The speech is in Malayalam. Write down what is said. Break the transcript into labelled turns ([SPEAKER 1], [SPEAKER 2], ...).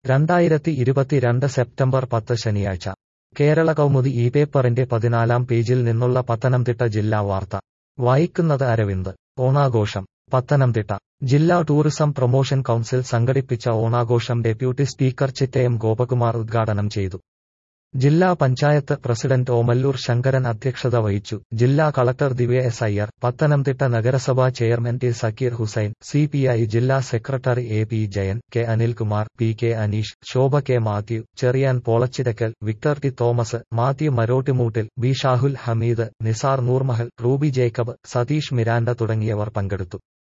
[SPEAKER 1] രണ്ടായിരത്തി ഇരുപത്തിരണ്ട് സെപ്റ്റംബർ പത്ത് ശനിയാഴ്ച കേരള കൗമുദി ഈ പേപ്പറിന്റെ പതിനാലാം പേജിൽ നിന്നുള്ള പത്തനംതിട്ട ജില്ലാ വാർത്ത വായിക്കുന്നത് അരവിന്ദ് ഓണാഘോഷം പത്തനംതിട്ട ജില്ലാ ടൂറിസം പ്രൊമോഷൻ കൗൺസിൽ സംഘടിപ്പിച്ച ഓണാഘോഷം ഡെപ്യൂട്ടി സ്പീക്കർ ചിറ്റയം ഗോപകുമാർ ഉദ്ഘാടനം ചെയ്തു ജില്ലാ പഞ്ചായത്ത് പ്രസിഡന്റ് ഓമല്ലൂർ ശങ്കരൻ അധ്യക്ഷത വഹിച്ചു ജില്ലാ കളക്ടർ ദിവ്യ എസ് അയ്യർ പത്തനംതിട്ട നഗരസഭാ chairman T Zakir Hussain C P I ജില്ലാ secretary A P Jayan K Anilkumar P K Aneesh Shobha K Mathew Cherian Polachirakkal Victor T Thomas Mathew Marottimoottil B Shahul Hameed Nisar Noormahal Ruby Jacob Satheesh Miranda തുടങ്ങിയവർ പങ്കെടുത്തു